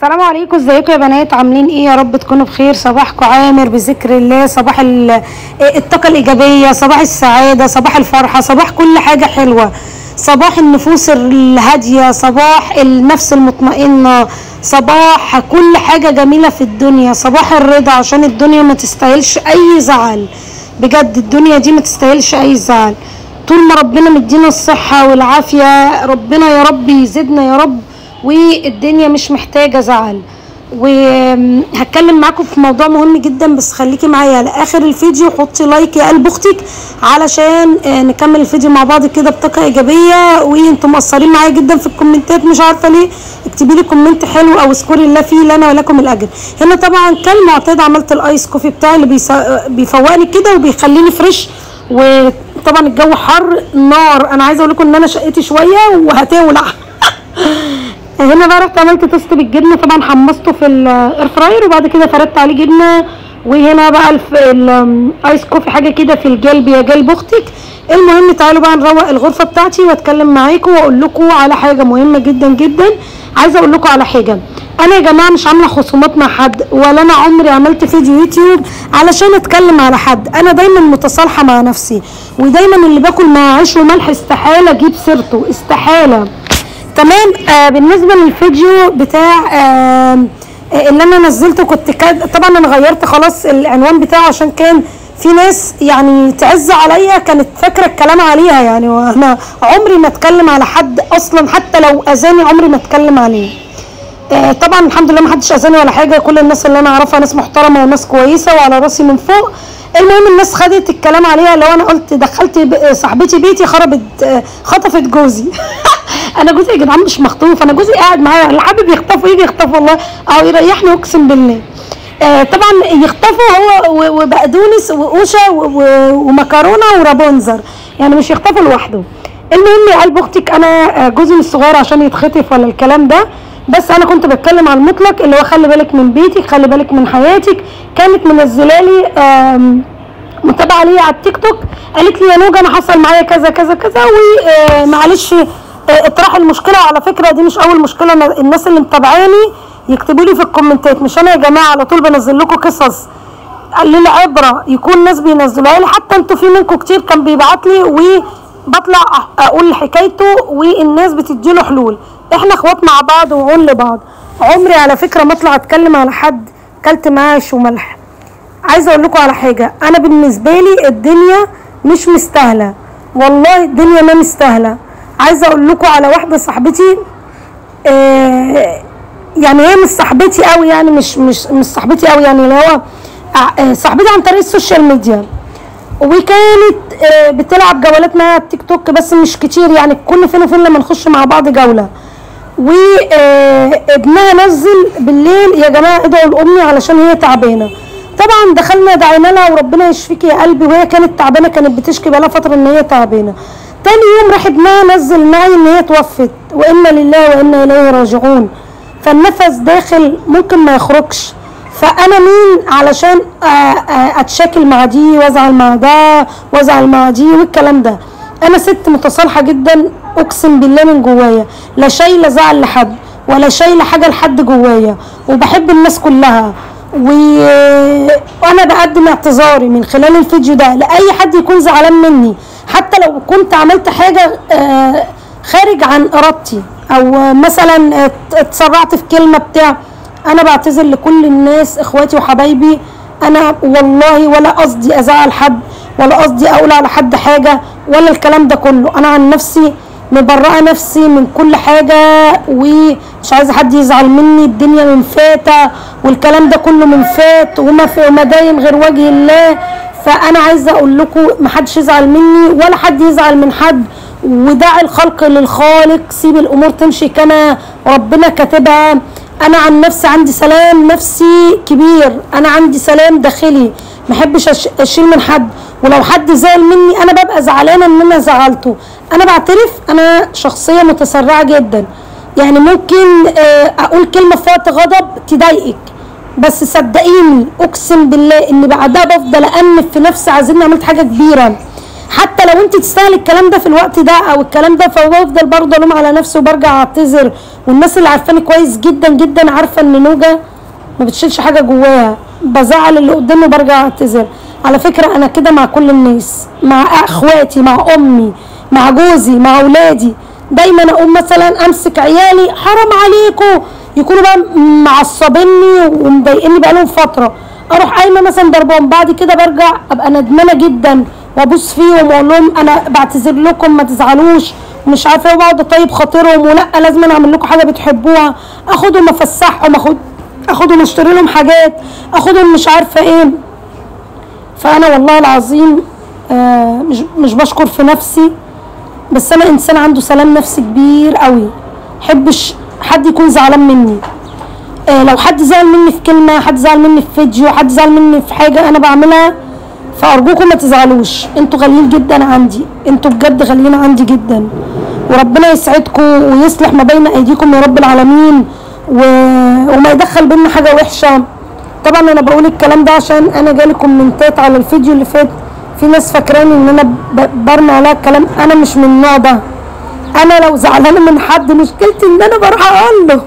السلام عليكم ازيكم يا بنات عاملين ايه يا رب تكونوا بخير صباحكم عامر بذكر الله صباح ال- الطاقة الإيجابية صباح السعادة صباح الفرحة صباح كل حاجة حلوة صباح النفوس الهادية صباح النفس المطمئنة صباح كل حاجة جميلة في الدنيا صباح الرضا عشان الدنيا ما تستاهلش أي زعل بجد الدنيا دي ما تستاهلش أي زعل طول ما ربنا مدينا الصحة والعافية ربنا يا رب يزيدنا يا رب والدنيا مش محتاجة زعل وهتكلم معاكم في موضوع مهم جدا بس خليكي معايا لاخر الفيديو حطي لايك يا قلب اختك علشان آه، نكمل الفيديو مع بعض كده بطاقه ايجابيه وانتم مقصرين معايا جدا في الكومنتات مش عارفه ليه اكتبي لي كومنت حلو او اذكري الله فيه لنا ولكم الاجر هنا طبعا كالمعتاد عملت الايس كوفي بتاعي اللي بيسا- بيفوقني كده وبيخليني فريش وطبعا الجو حر نار انا عايزه اقول لكم ان انا شقتي شويه وهتولع هنا بقى رحت عملت توست بالجبنه طبعا حمصته في الاير فراير وبعد كده فردت عليه جبنه وهنا بقى الف- الايس كوفي حاجه كده في الجلب يا جلب اختك المهم تعالوا بقى نروق الغرفه بتاعتي واتكلم معاكم واقول لكم على حاجه مهمه جدا جدا عايزه اقول لكم على حاجه انا يا جماعه مش عامله خصومات مع حد ولا انا عمري عملت فيديو يوتيوب علشان اتكلم على حد انا دايما متصالحه مع نفسي ودايما اللي باكل مع عيش وملح استحاله اجيب سيرته استحاله تمام آه بالنسبه للفيديو بتاع آه آه، اللي انا نزلته كنت كاد طبعا انا غيرت خلاص العنوان بتاعه عشان كان في ناس يعني تعز عليا كانت فاكره الكلام عليها يعني وانا عمري ما اتكلم على حد اصلا حتى لو اذاني عمري ما اتكلم عليه آه، طبعا الحمد لله ما حدش اذاني ولا حاجه كل الناس اللي انا اعرفها ناس محترمه وناس كويسه وعلى راسي من فوق المهم الناس خدت الكلام عليها لو انا قلت دخلت ب- صاحبتي بيتي خربت آه، خطفت جوزي انا جوزي يا جدعان مش مخطوف انا جوزي قاعد معايا اللي حابب يخطفه يجي يخطفه والله او يريحني اقسم بالله آه، طبعا يخطفوا هو و- وبقدونس وقوشه و- و- ومكرونه ورابونزر يعني مش يخطفوا لوحده المهم يا قلب اختك انا آه، جوزي مش صغير عشان يتخطف ولا الكلام ده بس انا كنت بتكلم على المطلق اللي هو خلي بالك من بيتك خلي بالك من حياتك كانت منزلالي آم، متابعه ليا على التيك توك قالت لي يا نوجه انا حصل معايا كذا كذا كذا ومعلش اطرح المشكله على فكره دي مش اول مشكله أنا الناس اللي متابعاني يكتبوا لي في الكومنتات مش انا يا جماعه على طول بنزل لكم قصص للعبره يكون ناس بينزلوها لي حتى انتوا في منكم كتير كان بيبعت لي وبطلع أح- اقول حكايته والناس بتديله حلول احنا اخوات مع بعض وعون لبعض عمري على فكره ما اطلع اتكلم على حد كلت معاه عيش وملح عايزه اقول لكم على حاجه انا بالنسبه لي الدنيا مش مستاهله والله الدنيا ما مستاهله عايزه اقول لكم على واحده صاحبتي آه يعني هي مش صاحبتي قوي يعني مش مش مش صاحبتي قوي يعني اللي هو آه، آه، صاحبتي عن طريق السوشيال ميديا وكانت آه، بتلعب جولات معايا على التيك توك بس مش كتير يعني كل فين وفين لما نخش مع بعض جوله وابنها نزل بالليل يا جماعه ادعوا لامي علشان هي تعبانه طبعا دخلنا دعينا لها وربنا يشفيكي يا قلبي وهي كانت تعبانه كانت بتشكي بقالها فتره ان هي تعبانه تاني يوم راح ابنها نزل معي ان هي توفت وانا لله وانا اليه راجعون فالنفس داخل ممكن ما يخرجش فانا مين علشان آه، آه، اتشاكل مع دي وازعل مع ده وازعل مع دي والكلام ده انا ست متصالحه جدا اقسم بالله من جوايا لا شايله زعل لحد ولا شايله حاجه لحد جوايا وبحب الناس كلها و... وانا بقدم اعتذاري من خلال الفيديو ده لاي حد يكون زعلان مني حتى لو كنت عملت حاجه آه، خارج عن ارادتي او مثلا ات- اتسرعت في كلمه بتاع انا بعتذر لكل الناس اخواتي وحبايبي انا والله ولا قصدي ازعل حد ولا قصدي اقول على حد حاجه ولا الكلام ده كله انا عن نفسي مبرئه نفسي من كل حاجه ومش عايزه حد يزعل مني الدنيا من فاتة والكلام ده كله من فات وما في وما دايم غير وجه الله فانا عايزه اقول لكم محدش يزعل مني ولا حد يزعل من حد ودع الخلق للخالق سيب الامور تمشي كما ربنا كاتبها انا عن نفسي عندي سلام نفسي كبير انا عندي سلام داخلي ما احبش أش- اشيل من حد ولو حد زعل مني انا ببقى زعلانه ان انا زعلته انا بعترف انا شخصيه متسرعه جدا يعني ممكن آه، اقول كلمه في وقت غضب تضايقك بس صدقيني اقسم بالله ان بعدها بفضل انف في نفسي عايزين عملت حاجه كبيره حتى لو انت تستاهل الكلام ده في الوقت ده او الكلام ده فبفضل برضه الوم على نفسي وبرجع اعتذر والناس اللي عارفاني كويس جدا جدا عارفه ان نوجه ما بتشيلش حاجه جواها بزعل اللي قدامي وبرجع اعتذر على فكره انا كده مع كل الناس مع اخواتي مع امي مع جوزي مع اولادي دايما اقوم مثلا امسك عيالي حرام عليكم يكونوا بقى معصبيني ومضايقني بقالهم فتره اروح قايمه مثلا ضربهم بعد كده برجع ابقى ندمانه جدا وابوس فيهم واقول لهم انا بعتذر لكم ما تزعلوش مش عارفه ايه واقعد اطيب خاطرهم ولا لازم أنا اعمل لكم حاجه بتحبوها اخدهم افسحهم اخد اخدهم اشتري لهم حاجات اخدهم مش عارفه ايه فانا والله العظيم آه مش مش بشكر في نفسي بس انا انسان عنده سلام نفسي كبير قوي حبش حد يكون زعلان مني آه لو حد زعل مني في كلمه حد زعل مني في فيديو حد زعل مني في حاجه انا بعملها فارجوكم ما تزعلوش انتوا غاليين جدا عندي انتوا بجد غاليين عندي جدا وربنا يسعدكم ويصلح ما بين ايديكم يا رب العالمين و... وما يدخل بينا حاجه وحشه طبعا انا بقول الكلام ده عشان انا جالي كومنتات على الفيديو اللي فات في ناس فاكراني ان انا ب... برمي عليها الكلام انا مش من النوع ده انا لو زعلانه من حد مشكلتي ان انا بروح اقول له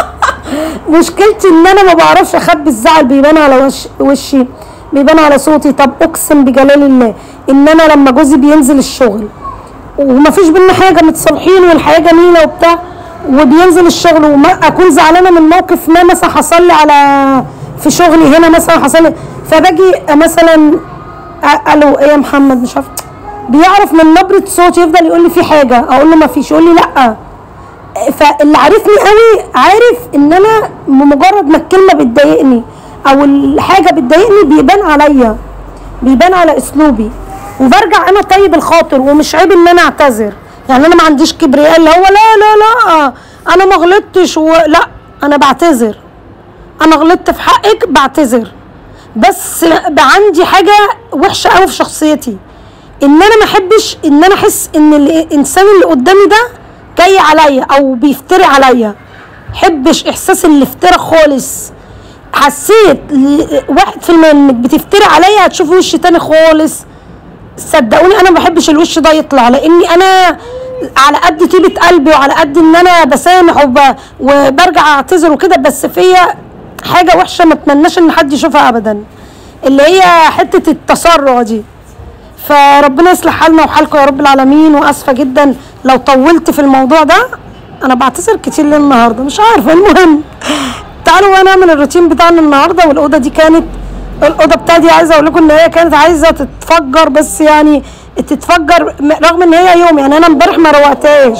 مشكلتي ان انا ما بعرفش اخبي الزعل بيبان على وش وشي بيبان على صوتي طب اقسم بجلال الله ان انا لما جوزي بينزل الشغل وما فيش بينا حاجه متصالحين والحياه جميله وبتاع وبينزل الشغل وما اكون زعلانه من موقف ما مثلا حصل لي على في شغلي هنا مثلا حصل لي فباجي مثلا أ- الو ايه يا محمد مش عارف بيعرف من نبره صوتي يفضل يقول لي في حاجه اقول له ما فيش يقول لي لا فاللي عارفني قوي عارف ان انا بمجرد ما الكلمه بتضايقني او الحاجه بتضايقني بيبان عليا بيبان على اسلوبي وبرجع انا طيب الخاطر ومش عيب ان انا اعتذر يعني انا ما عنديش كبرياء اللي هو لا لا لا انا ما غلطتش ولا انا بعتذر انا غلطت في حقك بعتذر بس بقى عندي حاجه وحشه قوي في شخصيتي ان انا ما احبش ان انا احس ان الانسان اللي قدامي ده جاي عليا او بيفتري عليا حبش احساس الافتراء خالص حسيت ل- واحد في المية انك بتفتري عليا هتشوفي وش تاني خالص صدقوني انا ما بحبش الوش ده يطلع لاني انا على قد طيبه قلبي وعلى قد ان انا بسامح وب... وبرجع اعتذر وكده بس فيا حاجه وحشه ما اتمناش ان حد يشوفها ابدا اللي هي حته التسرع دي فربنا يصلح حالنا وحالكم يا رب العالمين واسفه جدا لو طولت في الموضوع ده انا بعتذر كتير ليه النهارده مش عارفه المهم تعالوا بقى نعمل الروتين بتاعنا النهارده والاوضه دي كانت الاوضه بتاعتي عايزه اقول لكم ان هي كانت عايزه تتفجر بس يعني تتفجر م- رغم ان هي يوم يعني انا امبارح ما روقتهاش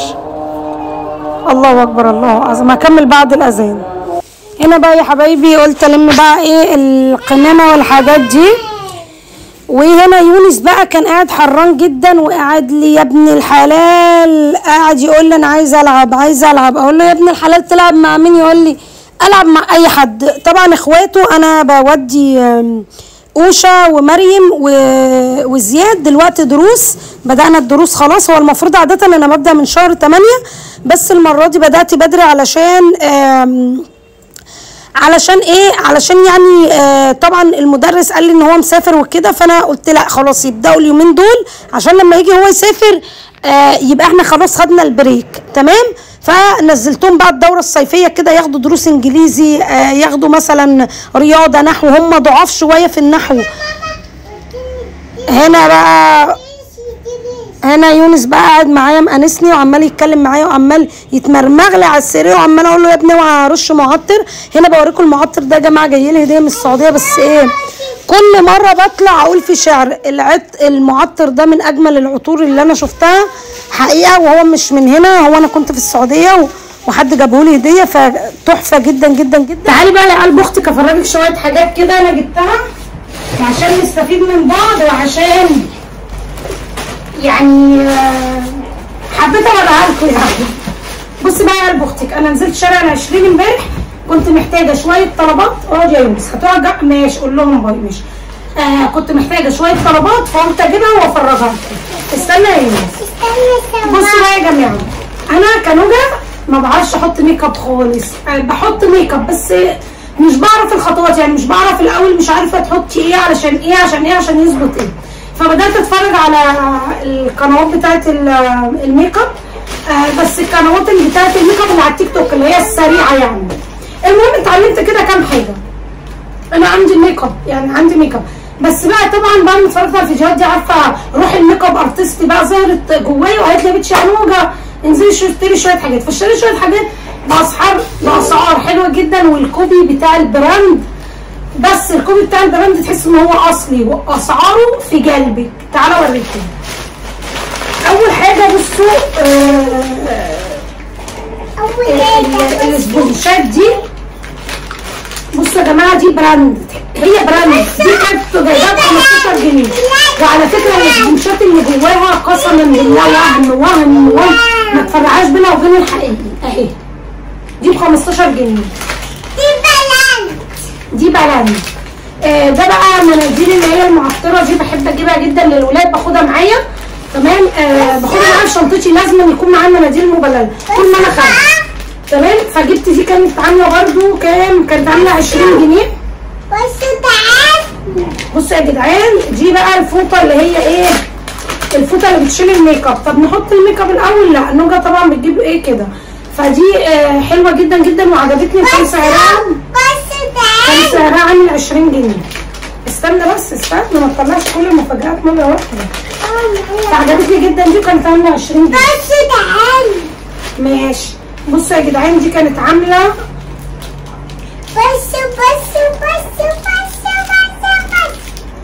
الله اكبر الله عظيم هكمل بعد الاذان هنا بقى يا حبايبي قلت الم بقى ايه القمامه والحاجات دي وهنا يونس بقى كان قاعد حران جدا وقاعد لي يا ابن الحلال قاعد يقول لي انا عايز العب عايز العب اقول له يا ابن الحلال تلعب مع مين يقول لي العب مع اي حد طبعا اخواته انا بودي آم، اوشا ومريم و- وزياد دلوقتي دروس بدأنا الدروس خلاص هو المفروض عادة انا ببدأ من شهر 8 بس المرة دي بدأت بدري علشان آم، علشان ايه علشان يعني آه طبعا المدرس قال لي ان هو مسافر وكده فانا قلت لا خلاص يبداوا اليومين دول عشان لما يجي هو يسافر آه يبقى احنا خلاص خدنا البريك تمام فنزلتهم بقى الدوره الصيفيه كده ياخدوا دروس انجليزي آه ياخدوا مثلا رياضه نحو هم ضعاف شويه في النحو هنا بقى هنا يونس بقى قاعد معايا مأنسني وعمال يتكلم معايا وعمال يتمرمغ لي على السرير وعمال اقول له يا ابني اوعى ارش معطر هنا بوريكم المعطر ده يا جماعه جاي لي هديه من السعوديه بس ايه كل مره بطلع اقول في شعر العط المعطر ده من اجمل العطور اللي انا شفتها حقيقه وهو مش من هنا هو انا كنت في السعوديه و وحد جابه لي هديه فتحفه جدا جدا جدا تعالي بقى يا قلب اختك افرجك شويه حاجات كده انا جبتها عشان نستفيد من بعض وعشان يعني آه، حبيت اوريها لكم يعني بصي بقى يا قلب اختك انا نزلت شارع العشرين امبارح كنت محتاجه شويه طلبات اقعد يا يونس هتقعد ماشي قول لهم باي ماشي آه كنت محتاجه شويه طلبات فقمت اجيبها وافرجها لكم استنى يا يونس بصوا بقى يا جماعه انا كنوجه ما بعرفش احط ميك اب خالص أه بحط ميك اب بس مش بعرف الخطوات يعني مش بعرف الاول مش عارفه تحطي ايه علشان ايه عشان ايه عشان يظبط ايه فبدات اتفرج على القنوات بتاعت ال- الميك اب آه، بس القنوات اللي بتاعت الميك اب اللي على التيك توك اللي هي السريعه يعني المهم اتعلمت كده كام حاجه انا عندي ميك اب يعني عندي ميك اب بس بقى طبعا بعد ما اتفرجت على الفيديوهات دي عارفه روح الميك اب ارتست بقى ظهرت جوايا وقالت لي يا بنت شعنوجه انزلي شو- اشتري شويه حاجات فاشتريت شويه حاجات باسعار باسعار حلوه جدا والكوبي بتاع البراند بس الكوبي بتاع البراند تحس ان هو اصلي واسعاره في قلبك تعالى اوريكم اول حاجه بصوا آه أول ال- حاجة الاسبونشات دي بصوا يا جماعه دي براند هي براند دي كانت جايباها ب 15 جنيه وعلى فكره الاسبونشات اللي جواها قسما بالله وهم وهم وهم ما تفرقعاش بينها وبين الحقيقي اهي دي ب 15 جنيه دي بلان دي براند آه ده بقى مناديل اللي هي المعطره دي بحب اجيبها جدا للولاد باخدها معايا تمام آه باخدها معايا في شنطتي لازم يكون معايا مناديل مبلله طول ما انا خارجه تمام فجبت دي كانت عامله برده كام كانت عامله 20 جنيه بس تعال بصوا يا جدعان دي بقى الفوطه اللي هي ايه الفوطه اللي بتشيل الميك اب طب نحط الميك اب الاول لا نوجا طبعا بتجيب ايه كده فدي آه حلوه جدا جدا وعجبتني كان سعرها بس كان تعال سعرها عامل 20 جنيه استنى بس استنى ما تطلعش كل المفاجآت مرة واحدة عجبتني جدا دي كانت عاملة 20 جنيه بس تعال ماشي بصوا يا جدعان دي كانت عاملة بس بس بس بس بس بس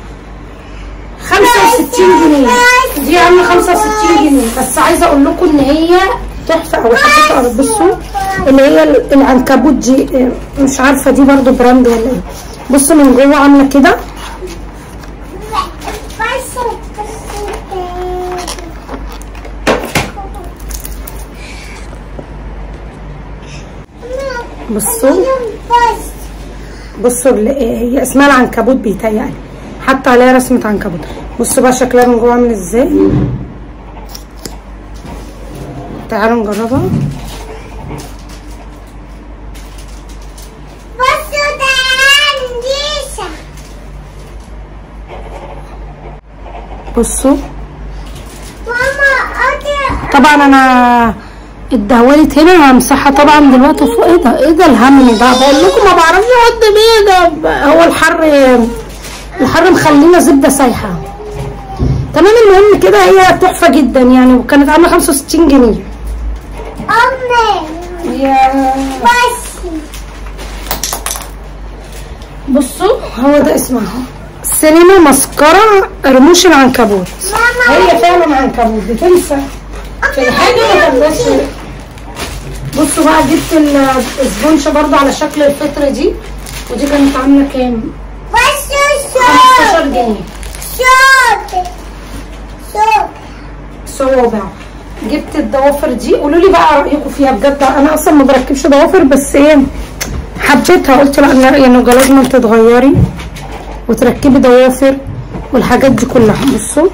65 جنيه دي عاملة 65 جنيه بس عايزة اقول لكم ان هي تحفة او حبيت اعرف بصوا اللي هي ال- العنكبوت دي آه، مش عارفة دي برضو براند ولا ايه بصوا من جوه عاملة كده بس بس بصوا بس بصوا ال- هي اسمها العنكبوت بيتهيألي حتى عليها رسمة عنكبوت بصوا بقى شكلها من جوه عامل ازاي تعالوا نجربها بس تعال ديشة بصوا ماما أدي طبعا انا اتدهولت هنا همسحها طبعا دلوقتي فوق ايه ده ايه ده الهم ده بقول لكم ما بعرفش احط ايه ده هو الحر الحر مخلينا زبده سايحه تمام المهم كده هي تحفه جدا يعني وكانت عامله 65 جنيه أمي يا بس بصوا هو ده اسمها سينما مسكرة رموش العنكبوت ماما هي فعلا عنكبوت بتنسى في الحاجة ما تنساش بصوا بقى جبت ال- السبونشة برضو على شكل الفطرة دي ودي كانت عاملة كام؟ بس 15 صوت جنيه صوت صوت صوابع جبت الضوافر دي قولوا لي بقى رأيكم فيها بجد انا اصلا ما بركبش ضوافر بس ايه حبيتها قلت لا لا يا نوجا لازم تتغيري وتركبي ضوافر والحاجات دي كلها بصوا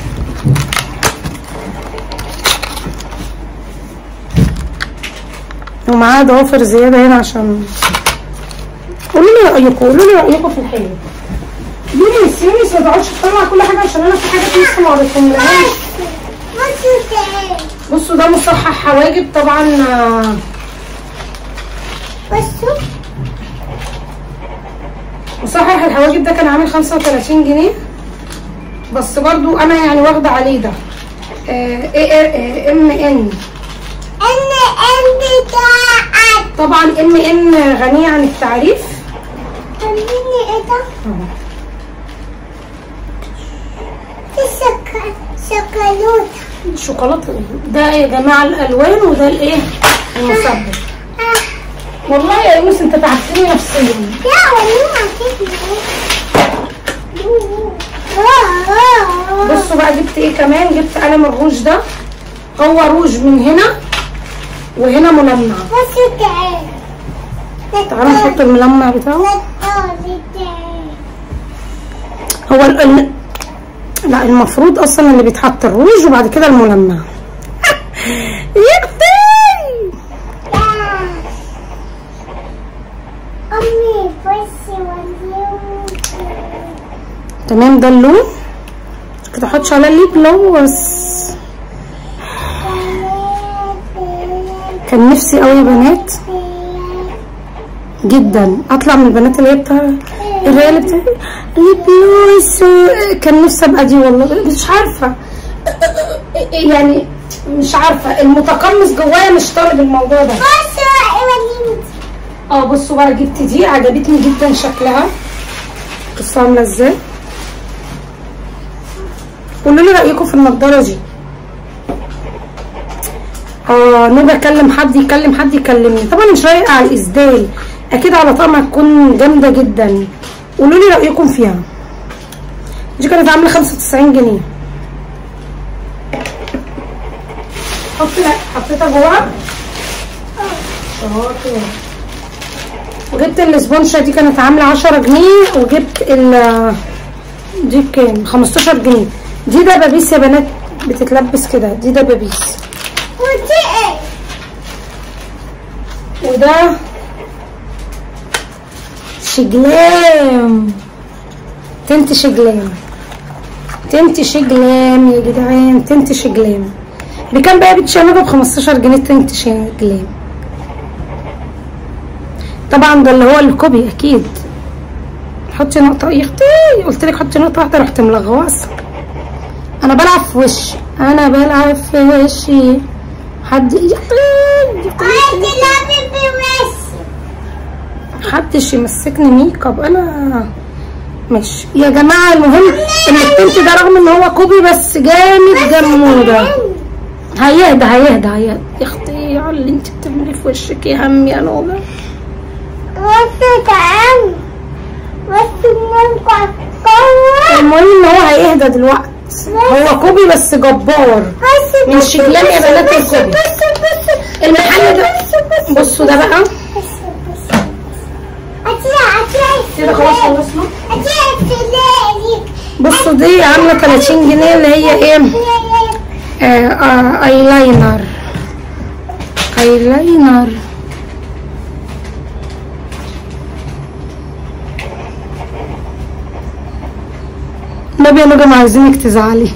ومعاها ضوافر زيادة هنا عشان قولوا لي رأيكم قولوا لي رأيكم في الحلو دي سيريس ما تقعدش تطلع كل حاجة عشان انا في حاجات لسه ما قريتهملهاش بس تعال بصوا ده مصحح حواجب طبعا آه، بس مصحح الحواجب ده كان عامل 35 جنيه بس برضو انا يعني واخده عليه ده ام ان أنا عندي تعال طبعا ام ان غنيه عن التعريف خليني إيه ده؟ دي شك شوكولاتة الشوكولاته ده يا جماعه الالوان وده الايه المثبت آه. والله يا يونس انت تعبتني نفسيا لا والله ما تجي بصوا بقى جبت ايه كمان جبت قلم الروج ده هو روج من هنا وهنا ملمع بس تعال تعالوا نحط الملمع بتاعه هو ال... ال... لا المفروض اصلا اللي بيتحط الروج وبعد كده الملمع يكفي أمي بس واليوم تمام ده اللون كده احطش على الليب جلوس كان نفسي قوي يا بنات جدا اطلع من البنات اللي هي بتاع الريال اللي بتاع ليب جلوس و- كان نفسي ابقى دي والله مش عارفه يعني مش عارفه المتقمص جوايا مش طالب الموضوع ده بصوا اوريني اه بصوا بقى جبت دي عجبتني جدا شكلها بصوا عامله ازاي قولوا لي رايكم في النضاره دي اه نبقى اكلم حد يكلم حد يكلمني طبعا مش رايقه على الاسدال اكيد على طعم هتكون جامده جدا قولوا لي رايكم فيها دي كانت عامله 95 جنيه حط حطيتها جواها شاطر وجبت الاسبونشة دي كانت عاملة عشرة جنيه وجبت ال دي بكام؟ خمستاشر جنيه دي دبابيس يا بنات بتتلبس كده دي دبابيس ودي ايه وده شجلام تنت شجلام تنت شجلام يا جدعان تنت شجلام بكام بقى بتشمجه ب 15 جنيه تنت شجلام طبعا ده اللي هو الكوبي اكيد حطي نقطة يا اختي قلت لك حطي نقطة واحدة رحت ملغوصة انا بلعب في وشي انا بلعب في وشي حد يا اختي يا اختي عايز تلعبي بوشي محدش يمسكني ميك اب انا ماشي يا جماعه المهم ان التنت ده رغم ان هو كوبي بس جامد جموده هيهدى هيهدى هيهدى يا اختي على اللي انت بتعمليه في وشك يا هم يا نوبه بصوا تعالوا بصوا ممكن قوة المهم ان هو هيهدى دلوقتي هو كوبي بس جبار بصوا من شكلان يا بنات بصوا الكوبي بصوا بصوا المحل ده بصوا ده بقى بصوا بصوا هتلاقي هتلاقي كده خلاص خلصنا هتلاقي تلاقي بصوا دي عامله 30 جنيه اللي هي ايه آه آه ايلاينر ايلاينر نبي يا نجم عايزينك تزعلي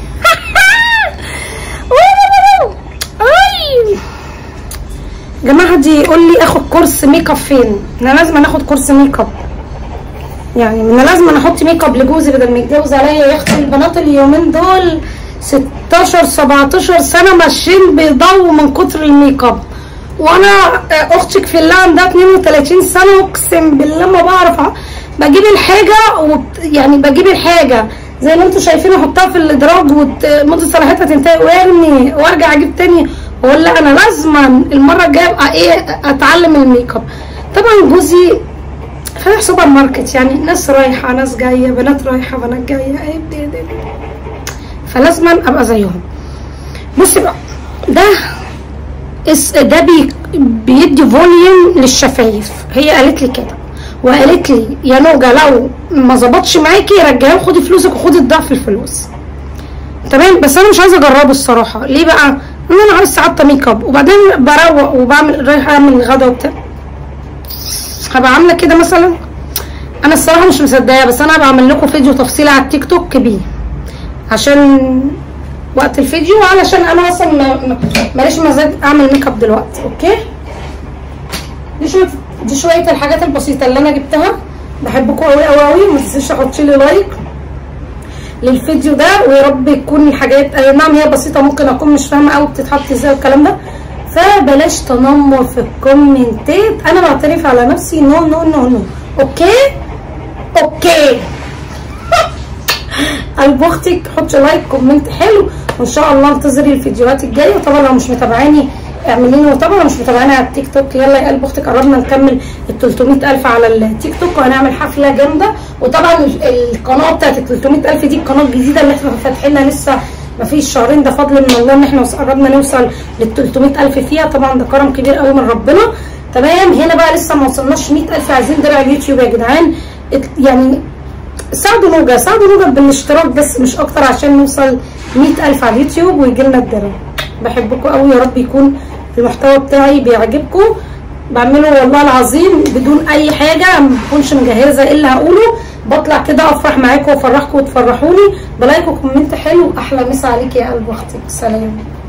أي. يا جماعه حد يقول لي اخد كورس ميك اب فين انا لازم اخد كورس ميك اب يعني انا لازم أنا احط ميك اب لجوزي بدل ما يتجوز عليا يا اختي البنات اليومين دول 16 17 سنه ماشيين بيضووا من كتر الميك اب وانا آه، اختك في الله عندها 32 سنه اقسم بالله ما بعرف أ- بجيب الحاجه وبت... يعني بجيب الحاجه زي ما انتم شايفين احطها في الادراج ومده صلاحيتها تنتهي وارمي وارجع اجيب تاني واقول لا انا لازما المره الجايه ابقى ايه اتعلم الميك اب طبعا جوزي فاتح سوبر ماركت يعني ناس رايحه ناس جايه بنات رايحه بنات جايه ايه ده ده ده. فلازما ابقى زيهم بصي بقى ده اس ده بي بيدي فوليوم للشفايف هي قالت لي كده وقالت لي يا نوجه لو ما ظبطش معاكي رجعيه وخدي فلوسك وخدي الضعف الفلوس تمام بس انا مش عايزه اجربه الصراحه ليه بقى ان انا عايز ساعات ميك اب وبعدين بروق وبعمل رايحه اعمل غدا وبتاع هبقى عامله كده مثلا انا الصراحه مش مصدقه بس انا هبقى اعمل لكم فيديو تفصيلي على التيك توك بيه عشان وقت الفيديو وعلشان انا اصلا ما- ما- ماليش مزاج اعمل ميك اب دلوقتي اوكي دي شويه دي شويه الحاجات البسيطه اللي انا جبتها بحبكم قوي قوي قوي ما تنسوش تحطوا لي لايك للفيديو ده ويا رب يكون الحاجات اي نعم هي بسيطه ممكن اكون مش فاهمه قوي بتتحط ازاي والكلام ده فبلاش تنمر في الكومنتات انا بعترف على نفسي نو نو نو نو اوكي اوكي قلب اختك حطي لايك كومنت حلو وان شاء الله انتظري الفيديوهات الجايه وطبعا لو مش متابعاني اعملي لي وطبعا لو مش متابعاني على التيك توك يلا يا قلب اختك قربنا نكمل ال 300000 على التيك توك وهنعمل حفله جامده وطبعا ال- القناه بتاعت ال 300000 دي القناه الجديده اللي احنا فاتحينها لسه ما فيش شهرين ده فضل من الله ان احنا وص- قربنا نوصل لل 300000 فيها طبعا ده كرم كبير قوي من ربنا تمام هنا بقى لسه ما وصلناش 100000 عايزين درع اليوتيوب يا جدعان ات- يعني ساعدوا نوجا ساعدوا نوجا بالاشتراك بس مش اكتر عشان نوصل 100000 على اليوتيوب ويجي لنا الدرع بحبكم قوي يا رب يكون المحتوى بتاعي بيعجبكم بعمله والله العظيم بدون اي حاجه ما بكونش مجهزه ايه اللي هقوله بطلع كده افرح معاكم وافرحكم وتفرحوني بلايك وكومنت حلو احلى مسا عليك يا قلب اختي سلام